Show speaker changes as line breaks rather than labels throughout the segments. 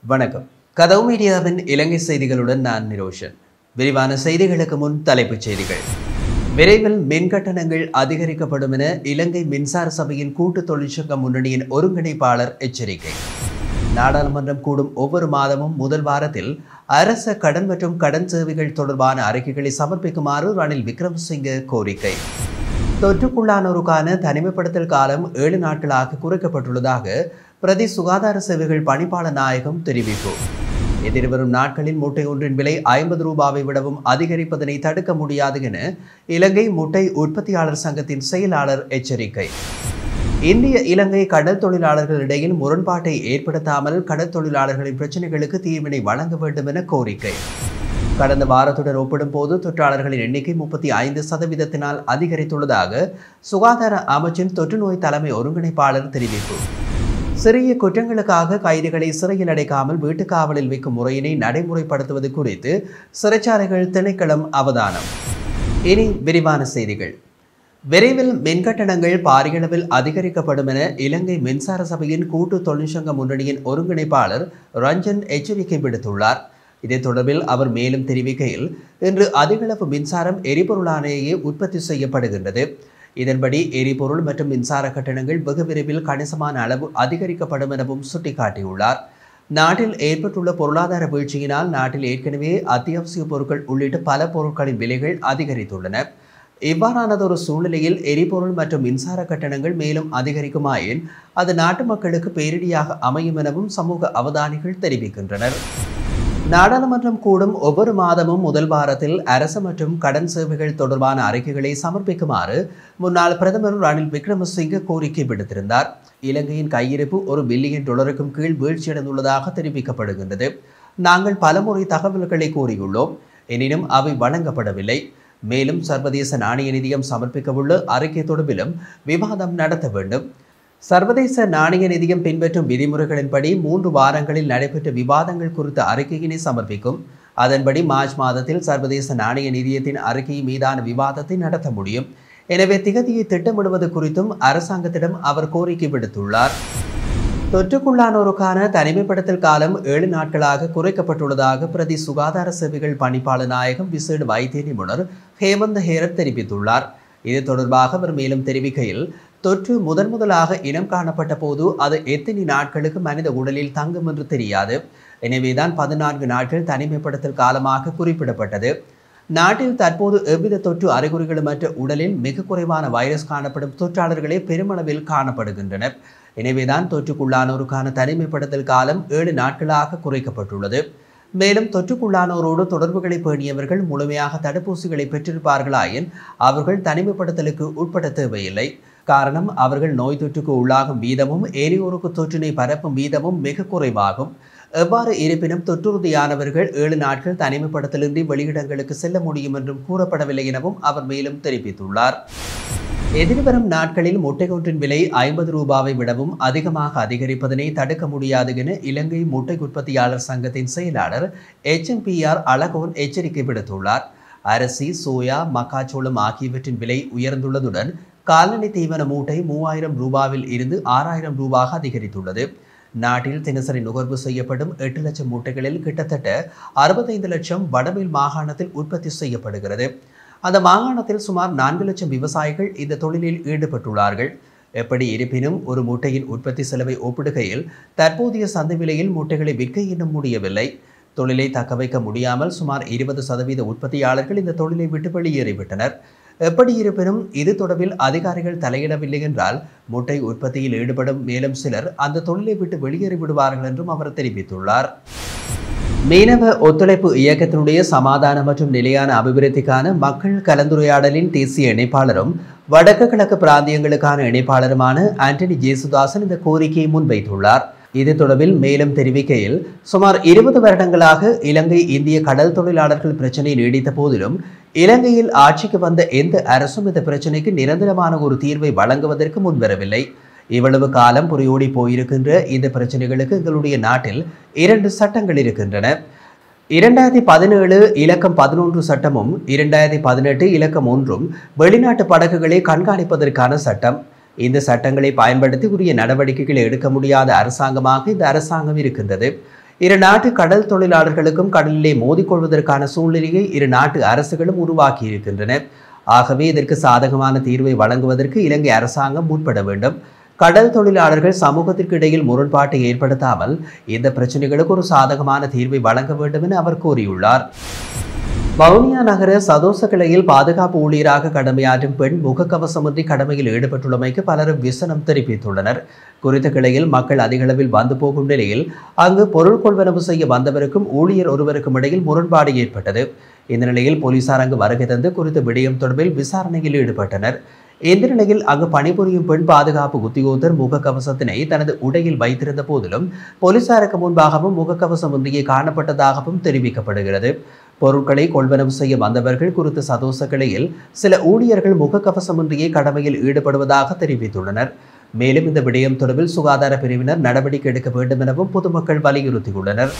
வணக்கம் கதவு மீடியாவின் இலங்கை செய்திகளுடன் நான் நிரோஷன் விரிவான செய்திகளுக்கு முன் தலைப்புச் செய்திகள் விரைவில் மின் கட்டணங்கள் அதிகரிக்கப்படும் என இலங்கை மின்சார சபையின் கூட்டு தொழிற்சங்க முன்னணியின் ஒருங்கிணைப்பாளர் எச்சரிக்கை நாடாளுமன்றம் கூடும் ஒவ்வொரு மாதமும் முதல் வாரத்தில் அரச கடன் மற்றும் கடன் சேவைகள் தொடர்பான அறிக்கைகளை சமர்ப்பிக்குமாறு ரணில் விக்ரமசிங்க கோரிக்கை தொற்றுக்குள்ளானோருக்கான தனிமைப்படுத்தல் காலம் ஏழு நாட்களாக குறைக்கப்பட்டுள்ளதாக பிரதி சுகாதார சேவைகள் பணிப்பாளர் நாயகம் தெரிவிப்பு எதிர்வரும் நாட்களில் முட்டை ஒன்றின் விலை ஐம்பது ரூபாவை விடவும் அதிகரிப்பதனை தடுக்க முடியாது என இலங்கை முட்டை உற்பத்தியாளர் சங்கத்தின் செயலாளர் எச்சரிக்கை இந்திய இலங்கை கடல் தொழிலாளர்கள் இடையில் முரண்பாட்டை ஏற்படுத்தாமல் கடல் தொழிலாளர்களின் பிரச்சனைகளுக்கு தீர்வினை வழங்க வேண்டும் என கோரிக்கை கடந்த வாரத்துடன் ஒப்பிடும்போது தொற்றாளர்களின் எண்ணிக்கை முப்பத்தி ஐந்து சதவீதத்தினால் அதிகரித்துள்ளதாக சுகாதார அமைச்சின் தொற்றுநோய் தலைமை ஒருங்கிணைப்பாளர் தெரிவிப்பு சிறிய குற்றங்களுக்காக கைதிகளை சிறையில் அடைக்காமல் வீட்டுக்காவலில் வைக்கும் முறையினை நடைமுறைப்படுத்துவது குறித்து சிறைச்சாலைகள் திணைக்களம் அவதானம் இனி விரிவான செய்திகள் விரைவில் மின்கட்டணங்கள் பாரியளவில் அதிகரிக்கப்படும் என இலங்கை மின்சார சபையின் கூட்டு தொழிற்சங்க முன்னணியின் ஒருங்கிணைப்பாளர் ரஞ்சன் எச்சரிக்கை விடுத்துள்ளார் இதே தொடர்பில் அவர் மேலும் தெரிவிக்கையில் இன்று அதிகளவு மின்சாரம் எரிபொருளாலேயே உற்பத்தி செய்யப்படுகின்றது இதன்படி எரிபொருள் மற்றும் மின்சார கட்டணங்கள் வெகு விரைவில் கணிசமான அளவு அதிகரிக்கப்படும் எனவும் சுட்டிக்காட்டியுள்ளார் நாட்டில் ஏற்பட்டுள்ள பொருளாதார வீழ்ச்சியினால் நாட்டில் ஏற்கனவே அத்தியாவசிய பொருட்கள் உள்ளிட்ட பல பொருட்களின் விலைகள் அதிகரித்துள்ளன இவ்வாறானதொரு சூழ்நிலையில் எரிபொருள் மற்றும் மின்சார கட்டணங்கள் மேலும் அதிகரிக்குமாயின் அது நாட்டு மக்களுக்கு பேரிடியாக அமையும் எனவும் சமூக அவதானிகள் தெரிவிக்கின்றனர் நாடாளுமன்றம் கூடும் ஒவ்வொரு மாதமும் முதல் வாரத்தில் அரசு மற்றும் கடன் சேவைகள் தொடர்பான அறிக்கைகளை சமர்ப்பிக்குமாறு முன்னாள் பிரதமர் ரணில் விக்ரமசிங்க கோரிக்கை விடுத்திருந்தார் இலங்கையின் கையிருப்பு ஒரு பில்லியன் டாலருக்கும் கீழ் வீழ்ச்சியடைந்துள்ளதாக தெரிவிக்கப்படுகின்றது நாங்கள் பலமுறை தகவல்களை கூறியுள்ளோம் எனினும் அவை வழங்கப்படவில்லை மேலும் சர்வதேச நாணய நிதியம் சமர்ப்பிக்கவுள்ள அறிக்கை தொடர்பிலும் விவாதம் நடத்த வேண்டும் சர்வதேச நாணய நிதியம் பின்பற்றும் விதிமுறைகளின்படி மூன்று வாரங்களில் நடைபெற்ற விவாதங்கள் குறித்த அறிக்கையினை சமர்ப்பிக்கும் அதன்படி மார்ச் மாதத்தில் சர்வதேச நாணய நிதியத்தின் அறிக்கை மீதான விவாதத்தை நடத்த முடியும் எனவே திகதியை திட்டமிடுவது குறித்தும் அரசாங்கத்திடம் அவர் கோரிக்கை விடுத்துள்ளார் தொற்றுக்குள்ளானோருக்கான தனிமைப்படுத்தல் காலம் ஏழு நாட்களாக குறைக்கப்பட்டுள்ளதாக பிரதி சுகாதார சேவைகள் பணிப்பாளர் நாயகம் விசேட வைத்திய நிபுணர் ஹேமந்த் ஹேரத் தெரிவித்துள்ளார் இது தொடர்பாக அவர் மேலும் தெரிவிக்கையில் தொற்று முதன் முதலாக இனம் காணப்பட்ட போது அது எத்தனை நாட்களுக்கு மனித உடலில் தங்கும் என்று தெரியாது எனவேதான் பதினான்கு நாட்கள் தனிமைப்படுத்தல் காலமாக குறிப்பிடப்பட்டது நாட்டில் தற்போது எவ்வித தொற்று அறிகுறிகளுமற்ற உடலில் மிக குறைவான வைரஸ் காணப்படும் தொற்றாளர்களே பெருமளவில் காணப்படுகின்றனர் எனவேதான் தொற்றுக்குள்ளானோருக்கான தனிமைப்படுத்தல் காலம் ஏழு நாட்களாக குறைக்கப்பட்டுள்ளது மேலும் தொற்றுக்குள்ளானோரோடு தொடர்புகளை பேணியவர்கள் முழுமையாக தடுப்பூசிகளை பெற்றிருப்பார்களாயின் அவர்கள் தனிமைப்படுத்தலுக்கு உட்பட தேவையில்லை காரணம் அவர்கள் நோய் தொற்றுக்கு உள்ளாகும் வீதமும் ஏனையோருக்கு தொற்றினை பரப்பும் வீதமும் மிக குறைவாகும் எவ்வாறு இருப்பினும் தொற்றுறுதியானவர்கள் ஏழு நாட்கள் தனிமைப்படுத்தலின்றி வெளியிடங்களுக்கு செல்ல முடியும் என்றும் கூறப்படவில்லை எனவும் அவர் மேலும் தெரிவித்துள்ளார் எதிர்வரும் நாட்களில் முட்டை ஒன்றின் விலை ஐம்பது ரூபாவை விடவும் அதிகமாக அதிகரிப்பதனை தடுக்க முடியாது என இலங்கை முட்டை உற்பத்தியாளர் சங்கத்தின் செயலாளர் எச்எம்பிஆர் அழகோன் எச்சரிக்கை விடுத்துள்ளார் அரிசி சோயா மக்காச்சோளம் ஆகியவற்றின் விலை உயர்ந்துள்ளதுடன் கால்நடை தீவன மூட்டை மூவாயிரம் ரூபாவில் இருந்து ஆறாயிரம் ரூபாக அதிகரித்துள்ளது நாட்டில் தினசரி நுகர்வு செய்யப்படும் எட்டு லட்சம் மூட்டைகளில் கிட்டத்தட்ட அறுபத்தைந்து லட்சம் வடமேல் மாகாணத்தில் உற்பத்தி செய்யப்படுகிறது அந்த மாகாணத்தில் சுமார் நான்கு லட்சம் விவசாயிகள் இந்த தொழிலில் ஈடுபட்டுள்ளார்கள் எப்படி இருப்பினும் ஒரு மூட்டையின் உற்பத்தி செலவை ஒப்பிடுகையில் தற்போதைய சந்தை விலையில் மூட்டைகளை விற்க இன்னும் முடியவில்லை தொழிலை தக்கவைக்க முடியாமல் சுமார் இருபது சதவீத உற்பத்தியாளர்கள் இந்த தொழிலை விட்டு வெளியேறிவிட்டனர் எப்படி இருப்பினும் இது தொடர்பில் அதிகாரிகள் தலையிடவில்லை என்றால் முட்டை உற்பத்தியில் ஈடுபடும் மேலும் சிலர் அந்த தொழிலை விட்டு வெளியேறி விடுவார்கள் என்றும் அவர் தெரிவித்துள்ளார் மீனவ ஒத்துழைப்பு இயக்கத்தினுடைய சமாதான மற்றும் நிலையான அபிவிருத்திக்கான மக்கள் கலந்துரையாடலின் தேசிய இணைப்பாளரும் வடக்கு கிழக்கு பிராந்தியங்களுக்கான இணைப்பாளருமான ஆண்டனி ஜேசுதாசன் இந்த கோரிக்கையை முன்வைத்துள்ளார் இது தொடர்பில் மேலும் தெரிவிக்கையில் சுமார் இருபது வருடங்களாக இலங்கை இந்திய கடல் தொழிலாளர்கள் பிரச்சினை நீடித்த போதிலும் இலங்கையில் ஆட்சிக்கு வந்த எந்த அரசும் இந்த பிரச்சினைக்கு நிரந்தரமான ஒரு தீர்வை வழங்குவதற்கு முன்வரவில்லை இவ்வளவு காலம் புரியோடி போயிருக்கின்ற இந்த பிரச்சனைகளுக்கு எங்களுடைய நாட்டில் இரண்டு சட்டங்கள் இருக்கின்றன இரண்டாயிரத்தி பதினேழு இலக்கம் பதினொன்று சட்டமும் இரண்டாயிரத்தி பதினெட்டு இலக்கம் ஒன்றும் வெளிநாட்டு படகுகளை கண்காணிப்பதற்கான சட்டம் இந்த சட்டங்களை பயன்படுத்தி உரிய நடவடிக்கைகளை எடுக்க முடியாத அரசாங்கமாக இந்த அரசாங்கம் இருக்கின்றது இரு நாட்டு கடல் தொழிலாளர்களுக்கும் கடலிலே மோதிக்கொள்வதற்கான சூழ்நிலையை இரு நாட்டு அரசுகளும் உருவாக்கி இருக்கின்றன ஆகவே இதற்கு சாதகமான தீர்வை வழங்குவதற்கு இலங்கை அரசாங்கம் முற்பட வேண்டும் கடல் தொழிலாளர்கள் சமூகத்திற்கு இடையில் முரண்பாட்டை ஏற்படுத்தாமல் இந்த பிரச்சனைகளுக்கு ஒரு சாதகமான தீர்வை வழங்க வேண்டும் என அவர் கூறியுள்ளார் வவுனியா நகர சதோச கிளையில் பாதுகாப்பு ஊழியராக கடமையாற்றும் பெண் முகக்கவசமின்றி கடமையில் ஈடுபட்டுள்ளமைக்கு பலரும் விசனம் தெரிவித்துள்ளனர் குறித்த கிளையில் மக்கள் அதிகளவில் வந்து போகும் நிலையில் அங்கு பொருள் கொள்வனவு செய்ய வந்தவருக்கும் ஊழியர் ஒருவருக்கும் இடையில் முரண்பாடு ஏற்பட்டது இந்த நிலையில் போலீசார் அங்கு வருகை தந்து குறித்த விடயம் தொடர்பில் விசாரணையில் ஈடுபட்டனர் இந்த நிலையில் அங்கு பணிபுரியும் பெண் பாதுகாப்பு உத்தியோகத்தர் முகக்கவசத்தினை தனது உடையில் வைத்திருந்த போதிலும் போலீசாருக்கு முன்பாகவும் முகக்கவசம் ஒன்றியே காணப்பட்டதாகவும் தெரிவிக்கப்படுகிறது பொருட்களை கொள்வனவு செய்ய வந்தவர்கள் குறித்த சதோச கிளையில் சில ஊழியர்கள் முகக்கவசமின்றியே கடமையில் ஈடுபடுவதாக தெரிவித்துள்ளனர் மேலும் இந்த விடயம் தொடர்பில் சுகாதார பிரிவினர் நடவடிக்கை எடுக்க வேண்டும் எனவும் பொதுமக்கள் வலியுறுத்தியுள்ளனர்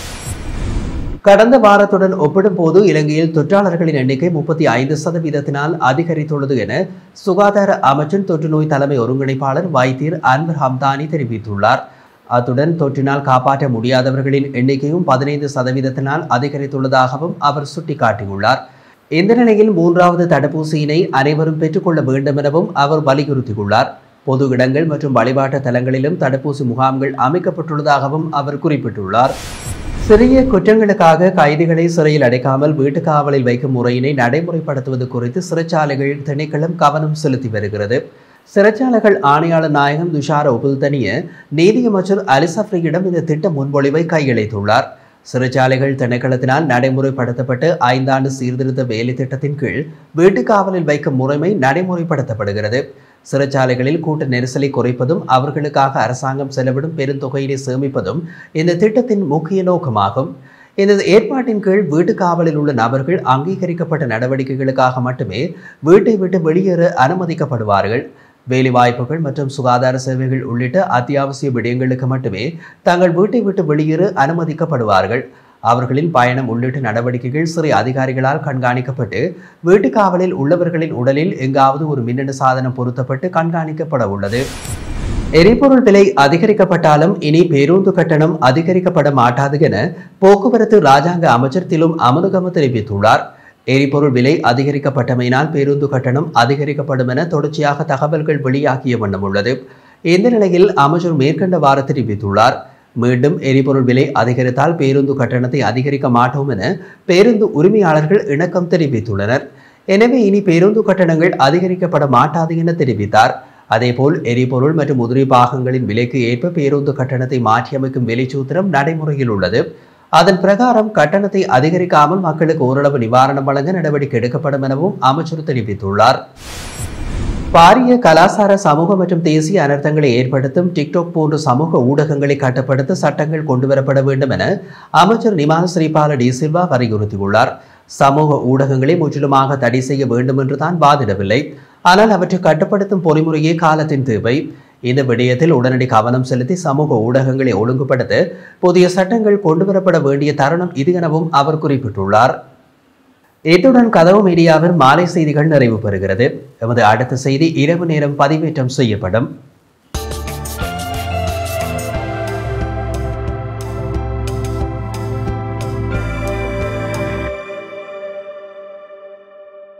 கடந்த வாரத்துடன் ஒப்பிடும்போது இலங்கையில் தொற்றாளர்களின் எண்ணிக்கை முப்பத்தி ஐந்து சதவீதத்தினால் அதிகரித்துள்ளது என சுகாதார அமைச்சின் தொற்று நோய் தலைமை ஒருங்கிணைப்பாளர் வைத்தியர் அன்வர் ஹம்தானி தெரிவித்துள்ளார் அத்துடன் தொற்றினால் காப்பாற்ற முடியாதவர்களின் எண்ணிக்கையும் பதினைந்து சதவீதத்தினால் அதிகரித்துள்ளதாகவும் அவர் சுட்டிக்காட்டியுள்ளார் இந்த நிலையில் மூன்றாவது தடுப்பூசியினை அனைவரும் பெற்றுக்கொள்ள வேண்டும் எனவும் அவர் வலியுறுத்தியுள்ளார் பொது இடங்கள் மற்றும் வழிபாட்டு தலங்களிலும் தடுப்பூசி முகாம்கள் அமைக்கப்பட்டுள்ளதாகவும் அவர் குறிப்பிட்டுள்ளார் சிறிய குற்றங்களுக்காக கைதிகளை சிறையில் அடைக்காமல் வீட்டு காவலில் வைக்கும் முறையினை நடைமுறைப்படுத்துவது குறித்து சிறைச்சாலைகள் திணைக்களம் கவனம் செலுத்தி வருகிறது சிறைச்சாலைகள் ஆணையாளர் நாயகம் துஷார உபுல்தனிய நீதியமைச்சர் அலிசப்ரியிடம் இந்த திட்ட முன்மொழிவை கையளித்துள்ளார் சிறைச்சாலைகள் திணைக்களத்தினால் நடைமுறைப்படுத்தப்பட்டு ஐந்தாண்டு சீர்திருத்த வேலை திட்டத்தின் கீழ் வீட்டு காவலில் வைக்கும் முறைமை நடைமுறைப்படுத்தப்படுகிறது சிறைச்சாலைகளில் கூட்ட நெரிசலை குறைப்பதும் அவர்களுக்காக அரசாங்கம் செலவிடும் பெருந்தொகையினை சேமிப்பதும் இந்த திட்டத்தின் முக்கிய நோக்கமாகும் இந்த ஏற்பாட்டின் கீழ் வீட்டு காவலில் உள்ள நபர்கள் அங்கீகரிக்கப்பட்ட நடவடிக்கைகளுக்காக மட்டுமே வீட்டை விட்டு வெளியேற அனுமதிக்கப்படுவார்கள் வேலைவாய்ப்புகள் மற்றும் சுகாதார சேவைகள் உள்ளிட்ட அத்தியாவசிய விடயங்களுக்கு மட்டுமே தங்கள் வீட்டை விட்டு வெளியேற அனுமதிக்கப்படுவார்கள் அவர்களின் பயணம் உள்ளிட்ட நடவடிக்கைகள் சிறை அதிகாரிகளால் கண்காணிக்கப்பட்டு வீட்டு காவலில் உள்ளவர்களின் உடலில் எங்காவது ஒரு மின்னணு சாதனம் பொருத்தப்பட்டு கண்காணிக்கப்பட உள்ளது எரிபொருள் விலை அதிகரிக்கப்பட்டாலும் இனி பேருந்து கட்டணம் அதிகரிக்கப்பட மாட்டாது என போக்குவரத்து ராஜாங்க அமைச்சர் திலும் அமனுகம தெரிவித்துள்ளார் எரிபொருள் விலை அதிகரிக்கப்பட்டமையினால் பேருந்து கட்டணம் அதிகரிக்கப்படும் என தொடர்ச்சியாக தகவல்கள் வெளியாகிய வண்ணம் உள்ளது இந்த நிலையில் அமைச்சர் மேற்கண்டவாறு தெரிவித்துள்ளார் மீண்டும் எரிபொருள் விலை அதிகரித்தால் பேருந்து கட்டணத்தை அதிகரிக்க மாட்டோம் என பேருந்து உரிமையாளர்கள் இணக்கம் தெரிவித்துள்ளனர் எனவே இனி பேருந்து கட்டணங்கள் அதிகரிக்கப்பட மாட்டாது என தெரிவித்தார் அதேபோல் எரிபொருள் மற்றும் உதிரி பாகங்களின் விலைக்கு ஏற்ப பேருந்து கட்டணத்தை மாற்றியமைக்கும் விலை சூத்திரம் நடைமுறையில் உள்ளது அதன் பிரகாரம் கட்டணத்தை அதிகரிக்காமல் மக்களுக்கு ஓரளவு நிவாரணம் வழங்க நடவடிக்கை எடுக்கப்படும் எனவும் அமைச்சர் தெரிவித்துள்ளார் பாரிய கலாசார சமூக மற்றும் தேசிய அனர்த்தங்களை ஏற்படுத்தும் டிக்டாக் போன்ற சமூக ஊடகங்களை கட்டுப்படுத்த சட்டங்கள் கொண்டுவரப்பட வேண்டும் என அமைச்சர் நிமால் ஸ்ரீபால டி சில்வா வலியுறுத்தியுள்ளார் சமூக ஊடகங்களை முற்றிலுமாக தடை செய்ய வேண்டும் என்று தான் வாதிடவில்லை ஆனால் அவற்றை கட்டுப்படுத்தும் பொறிமுறையே காலத்தின் தேவை இந்த விடயத்தில் உடனடி கவனம் செலுத்தி சமூக ஊடகங்களை ஒழுங்குபடுத்த புதிய சட்டங்கள் கொண்டுவரப்பட வேண்டிய தருணம் இது எனவும் அவர் குறிப்பிட்டுள்ளார் இத்துடன் கதவு மீடியாவின் மாலை செய்திகள் நிறைவு பெறுகிறது எமது அடுத்த செய்தி இரவு நேரம் பதிவேற்றம் செய்யப்படும்